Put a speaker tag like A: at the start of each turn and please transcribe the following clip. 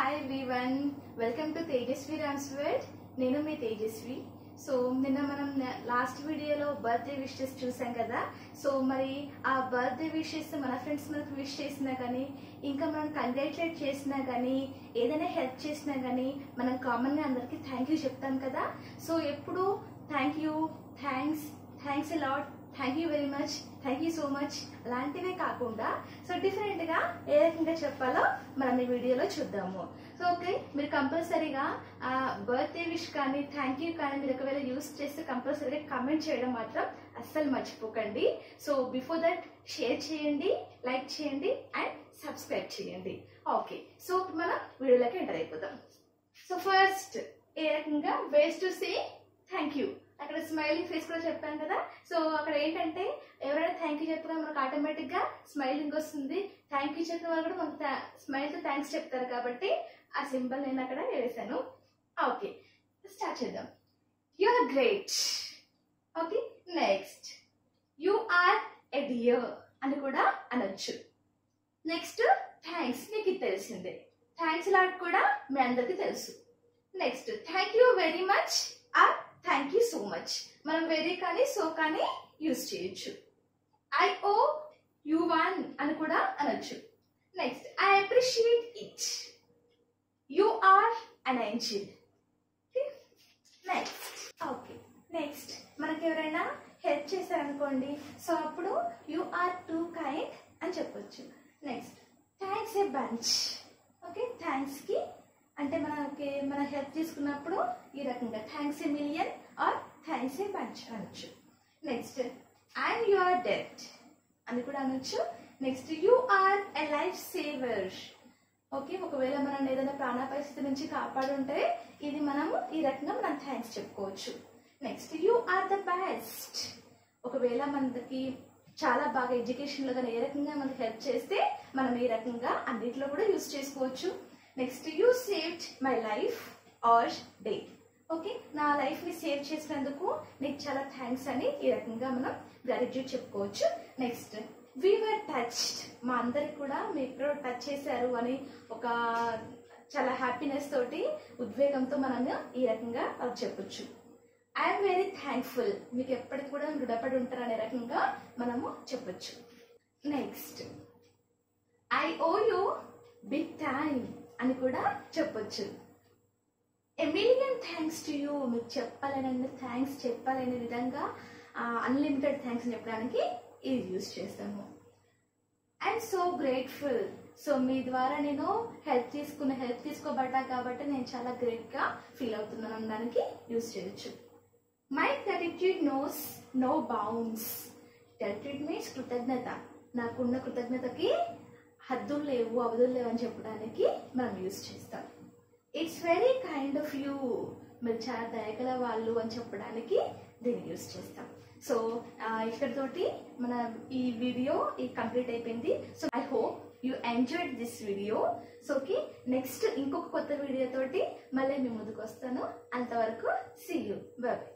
A: hi everyone welcome to Tejaswi Rams word నేను మీ Tejaswi so నిన్న మనం లాస్ట్ వీడియోలో బర్త్డే విషెస్ చూసాం కదా సో మరి ఆ బర్త్డే విషెస్ మన ఫ్రెండ్స్ మనకు విష్ చేసినా కానీ ఇంకా మనం కంగ్రాచులేట్ చేసినా కానీ ఏదైనా హెల్ప్ చేసినా కానీ మనం కామన్గా అందరికీ థ్యాంక్ యూ చెప్తాం కదా సో ఎప్పుడు thank you thanks thanks lot thank you very much thank you so much అలాంటివే కాకుండా సో డిఫరెంట్ గా ఏ రకంగా చెప్పాలో మనం ఈ వీడియోలో చూద్దాము సో ఓకే మీరు కంపల్సరీగా బర్త్డే విష్ కానీ థ్యాంక్ యూ కానీ మీరు ఒకవేళ యూస్ చేస్తే కంపల్సరీగా కమెంట్ చేయడం మాత్రం అస్సలు మర్చిపోకండి సో బిఫోర్ దట్ షేర్ చేయండి లైక్ చేయండి అండ్ సబ్స్క్రైబ్ చేయండి ఓకే సో ఇప్పుడు మనం వీడియోలోకి ఎంటర్ అయిపోదాం సో ఫస్ట్ ఏ రకంగా ways to say thank you అక్కడ స్మైలింగ్ ఫేస్ కూడా చెప్పాను కదా సో అక్కడ ఏంటంటే ఎవరైనా థ్యాంక్ యూ చెప్పినా మనకు ఆటోమేటిక్ గా స్మైలింగ్ వస్తుంది థ్యాంక్ యూ చెప్పిన వాళ్ళు కూడా మనకు స్మైల్ తో థ్యాంక్స్ చెప్తారు కాబట్టి ఆ సింబల్ నేను అక్కడ వేసాను ఓకే స్టార్ట్ చేద్దాం you are great okay next you are a dear అని కూడా అనొచ్చు నెక్స్ట్ థ్యాంక్స్ మీకు ఇది తెలిసిందే థ్యాంక్స్ లాట్ కూడా మీ అందరికీ తెలుసు next thank you very much or thank you so much మనం వెరీ కానీ సో కానీ యూజ్ చేయొచ్చు ఐ ఓ యూ వన్ అని కూడా అనొచ్చు next I appreciate it you are an angel next okay next మనకి ఎవరైనా హెల్ప్ చేశారనుకోండి సో అప్పుడు యు ఆర్ టూ కైండ్ అని చెప్పొచ్చు next thanks a bunch okay thanks కి అంటే మనకి మన హెల్ప్ తీసుకున్నప్పుడు ఈ రకంగా thanks a million or thanks a bunch అనొచ్చు next and you are debt అని కూడా అనొచ్చు next you are a life saver okay ఒకవేళ మనం ఏదైనా ప్రాణ పరిస్థితి నుంచి కాపాడుంటే ఇది మనము ఈ రకంగా మనం థ్యాంక్స్ చెప్పుకోవచ్చు next you are the best ఒకవేళ మనకి చాలా బాగా ఎడ్యుకేషన్ లో కానీ ఏ రకంగా మనకి హెల్ప్ చేస్తే మనం ఈ రకంగా అన్నింటిలో కూడా యూస్ చేసుకోవచ్చు next you saved my life or day okay నా లైఫ్ ని సేవ్ చేసినందుకు నీకు చాలా థ్యాంక్స్ అని ఈ రకంగా మనం గ్రాటిట్యూడ్ చెప్పుకోవచ్చు నెక్స్ట్ వీ వర్ టచ్డ్ మా అందరికి కూడా మీరు టచ్ చేశారు అని ఒక చాలా హ్యాపీనెస్ తోటి ఉద్వేగంతో మనం ఈ రకంగా వాళ్ళకి చెప్పొచ్చు ఐఎమ్ వెరీ థ్యాంక్ఫుల్ మీకు ఎప్పటికి కూడా రుణపడి ఉంటారు అనే రకంగా మనము చెప్పొచ్చు next I owe you big time అని కూడా చెప్పొచ్చు a million thanks to you మీకు చెప్పాలని థ్యాంక్స్ చెప్పాలనే విధంగా అన్లిమిటెడ్ థ్యాంక్స్ చెప్పడానికి ఇది యూజ్ చేస్తాము ఐఎమ్ సో గ్రేట్ఫుల్ సో మీ ద్వారా నేను హెల్ప్ తీసుకున్న హెల్ప్ తీసుకోబడ్డా కాబట్టి నేను చాలా గ్రేట్గా ఫీల్ అవుతున్నాను అనడానికి యూజ్ చేయొచ్చు my gratitude knows no bounds gratitude means కృతజ్ఞత నాకున్న కృతజ్ఞతకి హద్దులు లేవు అవధులు లేవు అని చెప్పడానికి మనం యూజ్ చేస్తాం it's very kind of you మీరు చాలా దయగల వాళ్ళు అని చెప్పడానికి దీన్ని యూజ్ చేస్తాం సో ఇక్కడితోటి మన ఈ వీడియో ఈ కంప్లీట్ అయిపోయింది so I hope you enjoyed this video so okay next ఇంకొక కొత్త వీడియో తోటి మళ్ళీ మీ ముందుకు వస్తాను అంతవరకు సీ యూ బాయ్